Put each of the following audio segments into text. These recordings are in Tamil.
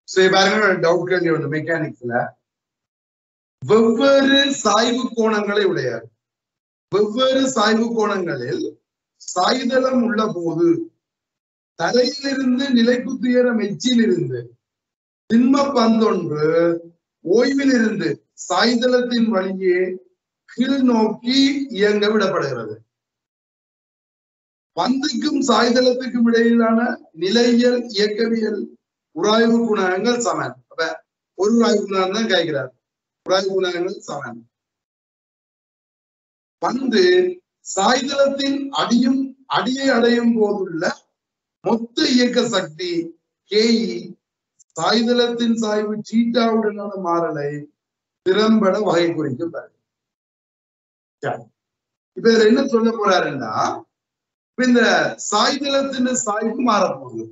சரி பாருங்க டவுட் கேள்வி ஒன்று மெக்கானிக்ஸ்ல வெவ்வேறு சாய்வு கோணங்களை உடையார் வெவ்வேறு சாய்வு கோணங்களில் சாய்தளம் உள்ள போது தரையிலிருந்து நிலைக்குத்துயரம் எச்சிலிருந்து திண்ம பந்தொன்று ஓய்வில் இருந்து சாய்தளத்தின் வழியே கீழ் நோக்கி இயங்க விடப்படுகிறது பந்துக்கும் சாய்தளத்துக்கும் இடையிலான நிலையியல் இயக்கவியல் உராய்வு குணகங்கள் சமன் அப்ப ஒரு உராய்வு குணகம் தான் கேட்கிறார் உராய்வு குணகங்கள் சமன் பந்து சாய்தளத்தின் அடியும் அடியை அடையும் போதுள்ள மொத்த இயக்க சக்தி கேஇ சாய்தளத்தின் சாய்வு சீட்டாவுடனான மாறலை திறம்பட வகை குறிக்கும் பாருங்க. சரி. இப்ப இதுல என்ன சொல்ல போறாருன்னா இப்ப இந்த சாய்தளத்தின் சாய்வு மாறப்போகுது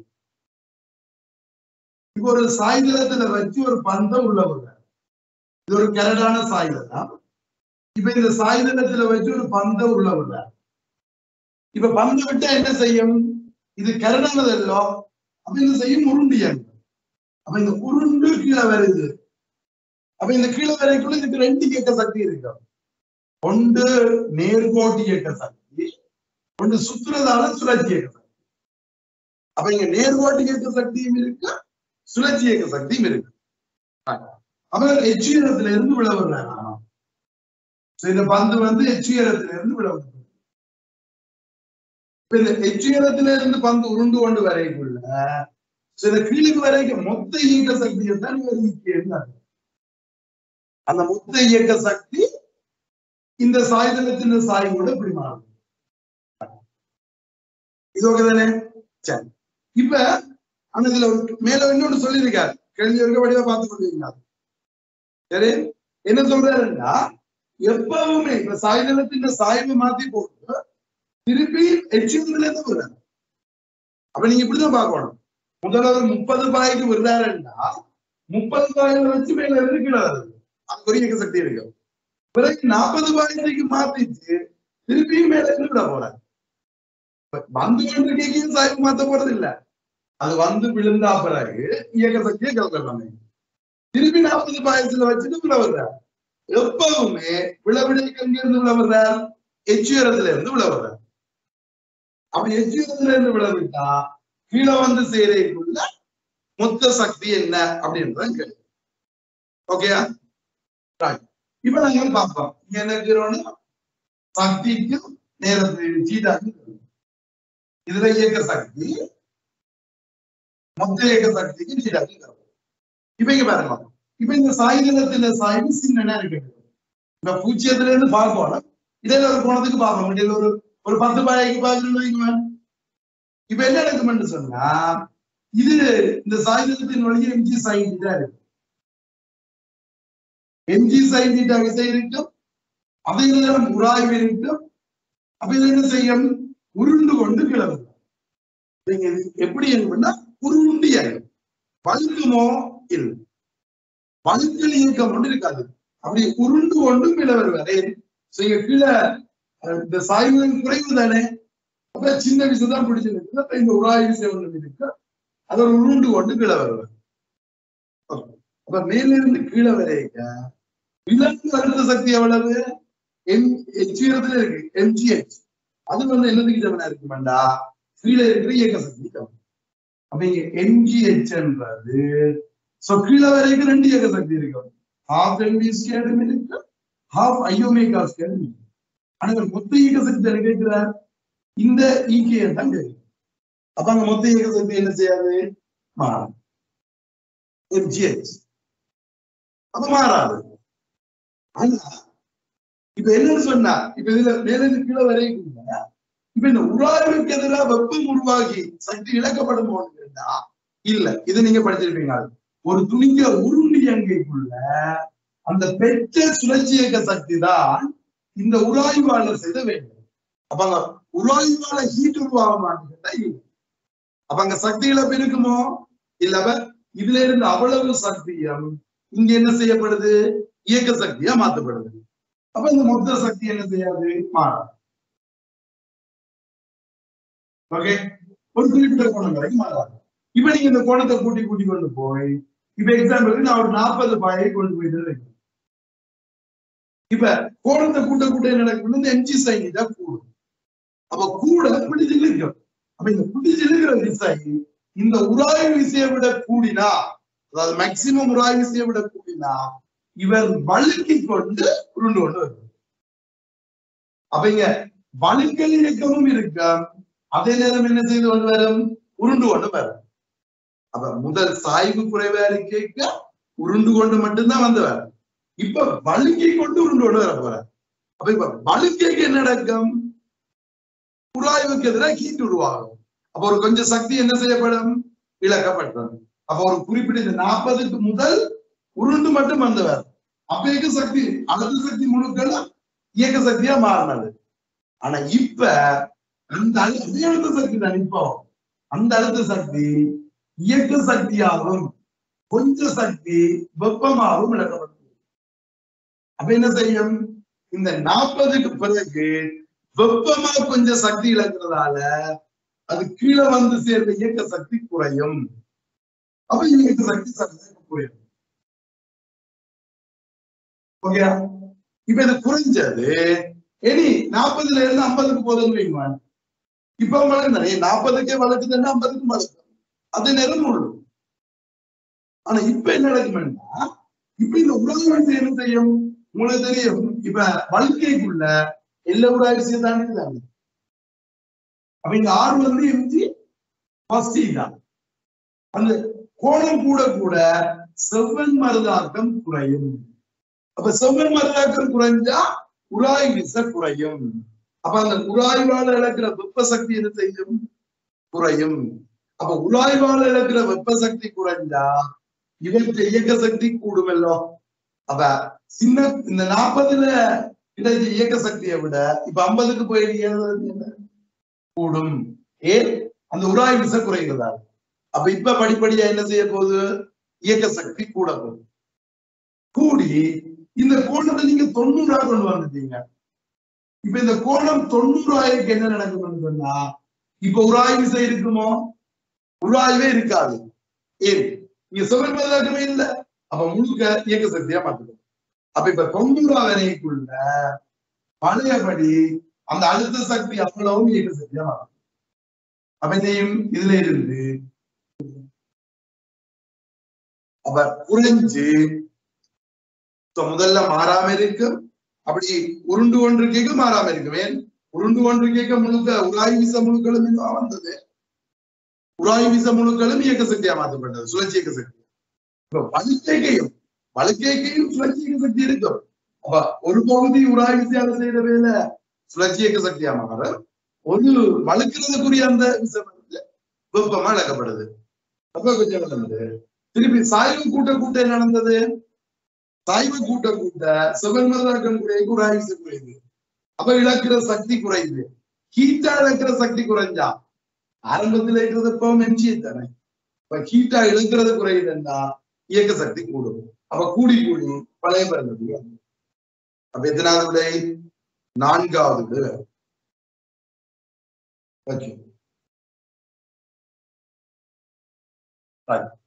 இப்ப ஒரு சாய்தளத்துல வச்சு ஒரு பந்தம் உள்ள விடுறாரு இது ஒரு கரடான சாய்தளம் இப்ப இந்த சாய்தளத்துல வச்சு ஒரு பந்தம் உள்ள விடுறாரு இப்ப பந்து விட்டா என்ன செய்யும் இது கரடானதல்லோ அப்ப என்ன செய்யும் உருண்டியங்க அப்ப இந்த உருண்டு கீழே வருது அப்ப இந்த கீழே வரைக்குள்ள இதுக்கு ரெண்டு இயக்க சக்தி இருக்கு ஒன்று நேர்கோட்டு இயக்க சக்தி ஒன்று சுற்றுறதால சுழற்சி இயக்க சக்தி அப்ப இங்க நேர்கோட்டு இயக்க சக்தியும் இருக்கு சுழற்சி இயக்க சக்தியும் இருக்கு அவர் எச்சுயரத்துல இருந்து விழ வர்றாரு இந்த பந்து வந்து எச்சுயரத்துல இருந்து விழ வருது இப்ப இந்த எச்சுயரத்துல இருந்து பந்து உருண்டு கொண்டு வரைக்குள்ள சில கீழுக்கு வரைக்கும் மொத்த இயக்க சக்தியை தான் இவர் ஈக்கியன்னு அந்த மொத்த இயக்க சக்தி இந்த சாய்தளத்தின் சாய்வோட இப்படி மாறும் இது ஓகே தானே சரி இப்ப ஆனா இதுல ஒரு மேல இன்னொன்னு சொல்லியிருக்காரு கேள்வி இருக்க வடிவா பார்த்து கொண்டிருக்கிறார் சரி என்ன சொல்றாருன்னா எப்பவுமே இப்ப சாய்தளத்தின் சாய்வு மாத்தி போட்டு திருப்பி எச்சியத்துல இருந்து விடுறாரு அப்ப நீங்க இப்படிதான் பார்க்கணும் முதல்ல ஒரு முப்பது பாய்க்கு விடுறாருன்னா முப்பது பாயில வச்சு மேல இருந்து கீழே வருது அது ஒரு இயக்க சக்தி இருக்கு பிறகு நாற்பது பாயிரத்துக்கு மாத்திச்சு திருப்பியும் மேல இருந்து விட போறாரு வந்து கொண்டிருக்கையும் சாய்வு மாத்த போறது இல்ல அது வந்து விழுந்தா பிறகு இயக்க சக்தியை கலக்கலாமே திருப்பி நாற்பது பாயிரத்துல வச்சுட்டு விழ வர்றார் எப்பவுமே விளவிடைக்கு எங்கிருந்து விழ வர்றார் எச்சுயரத்துல இருந்து விழ வர்றார் அப்ப எச்சுயரத்துல இருந்து விழவிட்டா கீழே வந்து சேரைக்குள்ள மொத்த சக்தி என்ன அப்படின்றதான் கேள்வி ஓகேயா இப்ப நாங்க பார்ப்போம் இங்க என்ன இருக்கிறோம்னா சக்திக்கும் நேரத்துக்கு சீட்டாக்கு இதுல இயக்க சக்தி மொத்த இயக்க சக்திக்கு சீட்டாக்கு இப்ப இங்க பாருங்க இப்ப இந்த சாய்தளத்துல சாய்வு சின்ன இருக்கு இப்ப பூஜ்ஜியத்துல இருந்து பார்க்கணும் இடையில ஒரு கோணத்துக்கு பார்க்கணும் இடையில ஒரு ஒரு பத்து பாய்க்கு பார்க்கணும் இப்ப என்ன நடக்கும்னு சொன்னா இது இந்த சாய்தளத்தின் வழியில் எம்ஜி சைன் தீட்டா இருக்கு எம்ஜி சைன் தீட்டா விசை இருக்கும் அதே நேரம் உராய்வு இருக்கும் அப்ப இது என்ன செய்யும் உருண்டு கொண்டு கிளம்பும் நீங்க இது எப்படி இருக்கும்னா உருண்டு இறங்கும் வழுக்குமோ இல்லை வழுக்கல் இயக்கம் கொண்டு இருக்காது அப்படி உருண்டு கொண்டு கீழே வருவாரு செய்ய கீழே அஹ், இந்த சாய்வுகள் குறைவு தானே அப்ப சின்ன விஷயம் தான் பிடிச்சிருக்கு அப்ப இந்த உராய்வு விசை ஒன்று இருக்கு அதை உருண்டு கொண்டு கீழே வருவார் அப்ப மேலிருந்து கீழே வரைக்க விலங்கு அழுத்த சக்தி எவ்வளவு எம் எச்ஜியத்துல இருக்கு எம்ஜிஹெச் அது வந்து என்னதுக்கு சமனா இருக்குமாண்டா கீழே இருக்கிற இயக்க சக்தி சமம் அப்ப இங்க எம்ஜிஹெச்ன்றது சோ கீழே வரைக்கும் ரெண்டு இயக்க சக்தி இருக்கும் ஹாஃப் எம்வி ஸ்கேடும் இருக்கு ஹாஃப் ஐயோமேகா ஸ்கேடும் இருக்கு ஆனா இவர் மொத்த இயக்க சக்தி என்ன கேட்கிறார் இந்த ஈகே தான் கேட்கிறார் அப்ப அந்த மொத்த இயக்க சக்தி என்ன செய்யாது மாறும் எம்ஜிஹெச் அப்ப மாறாது ஆனா இப்ப என்னன்னு சொன்னா இப்ப இதுல மேல இருந்து கீழே வரைக்கும் இப்ப இந்த உராய்வுக்கு எதிராக வெப்பம் உருவாகி சக்தி இழக்கப்படும் போதுன்னா இல்ல இது நீங்க படிச்சிருப்பீங்க ஒரு துணிக்க உருண்டி அங்கைக்குள்ள அந்த பெற்ற சுழற்சி இயக்க சக்தி தான் இந்த உராய்வாளர் செய்த வேண்டும் அப்ப அங்க உராய்வால ஹீட் உருவாக மாட்டேங்குதா இல்லை அப்ப அங்க சக்தி இழப்பு இருக்குமோ இல்ல அப்ப இதுல இருந்து அவ்வளவு சக்தியும் இங்க என்ன செய்யப்படுது இயக்க சக்தியா மாத்தப்படுது அப்ப இந்த மொத்த சக்தி என்ன செய்யாது மாறாது ஓகே ஒரு குறிப்பிட்ட கோணம் வரைக்கும் மாறாது இப்ப நீங்க இந்த கோணத்தை கூட்டி கூட்டி கொண்டு போய் இப்ப எக்ஸாம்பிளுக்கு நான் ஒரு நாற்பது பாயை கொண்டு போயிட்டு இருக்கேன் இப்ப கோணத்தை கூட்ட கூட்ட என்ன நடக்கும் இந்த எம்ஜி சைன் தான் கூடும் அப்ப கூட பிடிச்சு இழுக்கும் அப்ப இந்த பிடிச்சு இழுக்கிற விசை இந்த உராய்வு விசையை விட கூடினா அதாவது மேக்சிமம் உராய்வு விசையை விட கூடினா இவர் வழுக்கி கொண்டு உருண்டு கொண்டு வரும் அப்ப இங்க வழுக்கல் இயக்கமும் இருக்கும் அதே நேரம் என்ன செய்து கொண்டு வரும் உருண்டு கொண்டு வரும் அப்ப முதல் சாய்வு குறைவா இருக்க உருண்டு கொண்டு மட்டும்தான் வந்தவர் இப்ப வழுக்கி கொண்டு உருண்டு கொண்டு வர போற அப்ப இப்ப வழுக்கைக்கு என்ன நடக்கும் உராய்வுக்கு எதிராக ஹீட் உருவாகும் அப்ப ஒரு கொஞ்சம் சக்தி என்ன செய்யப்படும் இழக்கப்பட்டது அப்ப ஒரு குறிப்பிட்ட இந்த நாற்பதுக்கு முதல் உருண்டு மட்டும் வந்தவர் அப்ப இயக்க சக்தி அழுத்த சக்தி முழுக்கள் இயக்க சக்தியா மாறினது ஆனா இப்ப அந்த அழு- அதே அழுத்த சக்தி தான் இப்போ அந்த அழுத்த சக்தி இயக்க சக்தியாகவும் கொஞ்சம் சக்தி வெப்பமாகவும் இழக்கப்பட்டது அப்ப என்ன செய்யும் இந்த நாற்பதுக்கு பிறகு வெப்பமா கொஞ்சம் சக்தி இழக்கிறதால அது கீழே வந்து சேர்ந்த இயக்க சக்தி குறையும் அப்ப இயக்க சக்தி சக்தி குறையும் ஓகே இப்ப இது குறைஞ்சது இனி நாற்பதுல இருந்து ஐம்பதுக்கு போதும் வைங்க இப்ப உங்களுக்கு நிறைய நாற்பதுக்கே வளர்க்குதுன்னா ஐம்பதுக்கு வளர்க்கும் அது நேரம் முள்ளும் ஆனா இப்ப என்ன நடக்கும்னா இப்ப இந்த உலகம் என்ன செய்யும் உங்களுக்கு தெரியும் இப்ப வழுக்கைக்குள்ள எல்லா உலகம் தானே தானே அப்ப இந்த ஆறு வந்து எம்ஜி ஃபர்ஸ்ட் தான் அந்த கோணம் கூட கூட செவ்வன் மருதாக்கம் குறையும் அப்ப செவ்வன் மருதாக்கம் குறைஞ்சா உராய் விச குறையும் அப்ப அந்த உராய்வால இழக்கிற வெப்ப சக்தி என்ன செய்யும் குறையும் அப்ப உராய்வால இழக்கிற வெப்ப சக்தி குறைஞ்சா இவற்றை இயக்க சக்தி கூடுமல்லோ அப்ப சின்ன இந்த நாற்பதுல கிடைச்ச இயக்க சக்தியை விட இப்ப ஐம்பதுக்கு போய் என்ன கூடும் ஏன் அந்த உராய் விசை குறைகிறதா அப்ப இப்ப படிப்படியா என்ன செய்ய போகுது இயக்க சக்தி கூட போகுது கூடி இந்த கோணத்தை நீங்க தொண்ணூறா கொண்டு வந்துட்டீங்க இப்ப இந்த கோணம் தொண்ணூறாயிரக்கு என்ன நடக்கும்னு சொன்னா இப்ப உராய் விசை இருக்குமோ உராய்வே இருக்காது ஏன் இங்க சுவர் பதிலாக்கமே இல்ல அப்ப முழுக்க இயக்க சக்தியா மாத்துக்கும் அப்ப இப்ப தொண்ணூறா வரைக்குள்ள பழையபடி அந்த அழுத்த சக்தி அவ்வளவும் இயக்க சக்தியா மாறும் அப்ப இதையும் இதுல இருந்து அப்ப குறைஞ்சு இப்ப முதல்ல மாறாம இருக்கும் அப்படி உருண்டு கொண்டு கேட்க மாறாம இருக்கும் ஏன் உருண்டு கொண்டு கேட்க முழுக்க உராய் விச முழுக்களும் இதுவா வந்தது உராய் விச முழுக்களும் இயக்க சக்தியா மாற்றப்பட்டது சுழற்சி இயக்க சக்தி இப்ப வலுக்கைக்கையும் வலுக்கைக்கையும் சுழற்சி இயக்க சக்தி இருக்கும் அப்ப ஒரு பகுதி உராய் விசையால செய்யற வேலை சுழற்சி இயக்க சக்தியா மாற ஒரு வழுக்கிறதுக்குரிய அந்த விசை வந்து வெப்பமா இழக்கப்படுது அப்ப கொஞ்சம் நடந்தது திருப்பி சாய்வு கூட்ட கூட்ட என்ன நடந்தது சாய்வு கூட்ட கூட்ட செவன்மதாக்கம் குறையுது உராய் விசை குறையுது அப்ப இழக்கிற சக்தி குறையுது ஹீட்டா இழக்கிற சக்தி குறைஞ்சா ஆரம்பத்துல இருக்கிறது இப்போ மென்ச்சி தானே இப்ப ஹீட்டா இழுக்கிறது குறையுதுன்னா இயக்க சக்தி கூடும் அப்ப கூடி கூடி பழைய பிறந்தது அப்ப எத்தனாவது விடை நான்காவது விடை ஓகே